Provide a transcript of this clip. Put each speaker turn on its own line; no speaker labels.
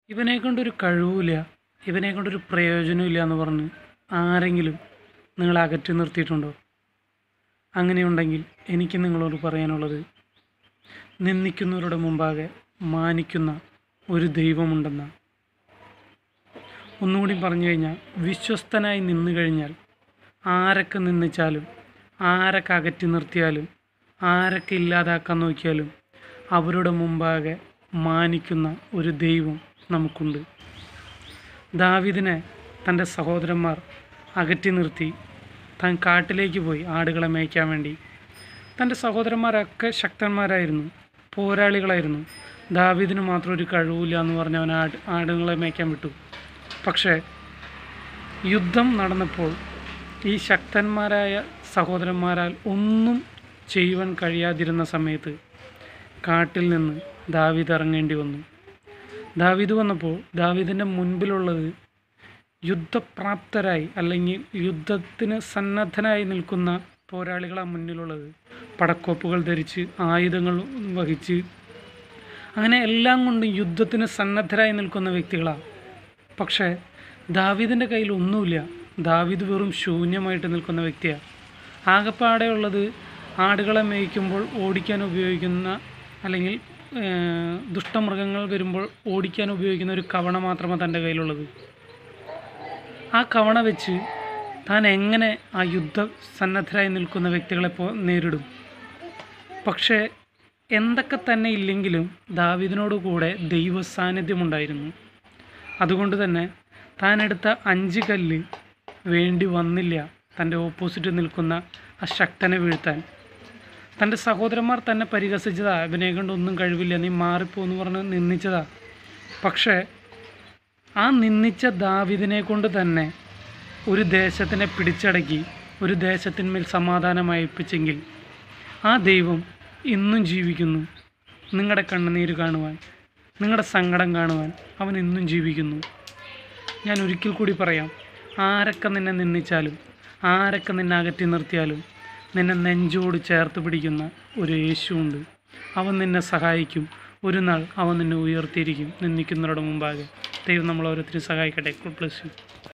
ഇവനെ കൊണ്ടൊരു കഴിവുമില്ല ഇവനെ കൊണ്ടൊരു പ്രയോജനമില്ല എന്ന് പറഞ്ഞ് ആരെങ്കിലും നിങ്ങളെ അകറ്റി നിർത്തിയിട്ടുണ്ടോ അങ്ങനെയുണ്ടെങ്കിൽ എനിക്ക് നിങ്ങളോട് പറയാനുള്ളത് നിന്ദിക്കുന്നവരുടെ മുമ്പാകെ മാനിക്കുന്ന ഒരു ദൈവമുണ്ടെന്ന ഒന്നുകൂടി പറഞ്ഞു കഴിഞ്ഞാൽ വിശ്വസ്തനായി നിന്നു കഴിഞ്ഞാൽ ആരൊക്കെ നിന്ദിച്ചാലും ആരൊക്കെ അകറ്റി നിർത്തിയാലും ആരൊക്കെ ഇല്ലാതാക്കാൻ നോക്കിയാലും അവരുടെ മുമ്പാകെ മാനിക്കുന്ന ഒരു ദൈവം നമുക്കുണ്ട് ദാവിദിനെ തൻ്റെ സഹോദരന്മാർ അകറ്റി നിർത്തി താൻ കാട്ടിലേക്ക് പോയി ആടുകളെ മേയ്ക്കാൻ വേണ്ടി തൻ്റെ സഹോദരന്മാരൊക്കെ ശക്തന്മാരായിരുന്നു പോരാളികളായിരുന്നു ദാവീദിന് മാത്രം ഒരു കഴിവില്ല എന്ന് പറഞ്ഞ് അവൻ ആട് ആടുകളെ മേയ്ക്കാൻ വിട്ടു പക്ഷേ യുദ്ധം നടന്നപ്പോൾ ഈ ശക്തന്മാരായ സഹോദരന്മാരാൽ ഒന്നും ചെയ്യുവാൻ കഴിയാതിരുന്ന സമയത്ത് കാട്ടിൽ നിന്ന് ദാവീദ് ഇറങ്ങേണ്ടി വന്നു ദാവീദ് വന്നപ്പോൾ ദാവീദിൻ്റെ മുൻപിലുള്ളത് യുദ്ധപ്രാപ്തരായി അല്ലെങ്കിൽ യുദ്ധത്തിന് സന്നദ്ധനായി നിൽക്കുന്ന പോരാളികളാണ് മുന്നിലുള്ളത് പടക്കോപ്പുകൾ ധരിച്ച് ആയുധങ്ങൾ വഹിച്ച് അങ്ങനെ എല്ലാം കൊണ്ടും യുദ്ധത്തിന് സന്നദ്ധരായി നിൽക്കുന്ന വ്യക്തികളാണ് പക്ഷേ ദാവീദിൻ്റെ കയ്യിൽ ഒന്നുമില്ല ദാവീദ് വെറും ശൂന്യമായിട്ട് നിൽക്കുന്ന വ്യക്തിയാണ് ആകപ്പാടെ ഉള്ളത് ആടുകളെ മേയ്ക്കുമ്പോൾ ഓടിക്കാൻ ഉപയോഗിക്കുന്ന അല്ലെങ്കിൽ ഏർ, ദുഷ്ടമൃഗങ്ങൾ വരുമ്പോൾ ഓടിക്കാൻ ഉപയോഗിക്കുന്ന ഒരു കവണ മാത്രമാണ് തൻ്റെ കയ്യിലുള്ളത് ആ കവണ വെച്ച് താൻ എങ്ങനെ ആ യുദ്ധ സന്നദ്ധരായി നിൽക്കുന്ന വ്യക്തികളെ പോ നേരിടും പക്ഷേ എന്തൊക്കെ തന്നെ ഇല്ലെങ്കിലും ദാവീദിനോട് കൂടെ ദൈവ സാന്നിധ്യമുണ്ടായിരുന്നു അതുകൊണ്ട് തന്നെ താൻ എടുത്ത അഞ്ച് കല്ല് വേണ്ടി വന്നില്ല തൻ്റെ ഓപ്പോസിറ്റ് നിൽക്കുന്ന ആ ശക്തനെ വീഴ്ത്താൻ തൻ്റെ സഹോദരന്മാർ തന്നെ പരിഹസിച്ചതാ ഇവനെ കൊണ്ട് ഒന്നും കഴിവില്ല നീ മാറിപ്പോ എന്ന് പറഞ്ഞ് നിന്ദിച്ചതാ പക്ഷേ ആ നിന്ദിച്ച ദാവിദിനെ കൊണ്ട് തന്നെ ഒരു ദേശത്തിനെ പിടിച്ചടക്കി ഒരു ദേശത്തിന്മേൽ സമാധാനം അയപ്പിച്ചെങ്കിൽ ആ ദൈവം ഇന്നും ജീവിക്കുന്നു നിങ്ങളുടെ കണ്ണുനീര് കാണുവാൻ നിങ്ങളുടെ സങ്കടം കാണുവാൻ അവൻ ഇന്നും ജീവിക്കുന്നു ഞാൻ ഒരിക്കൽ കൂടി പറയാം ആരൊക്കെ നിന്നെ നിന്ദിച്ചാലും ആരൊക്കെ നിന്നെ അകറ്റി നിർത്തിയാലും നിന്നെ നെഞ്ചോട് ചേർത്ത് പിടിക്കുന്ന ഒരു യേശുവുണ്ട് അവൻ നിന്നെ സഹായിക്കും ഒരു നാൾ അവൻ നിന്നെ ഉയർത്തിയിരിക്കും നിന്ദിക്കുന്നവരുടെ മുമ്പാകെ ദൈവം നമ്മൾ ഓരോരുത്തരും സഹായിക്കട്ടെ പ്ലസ് യു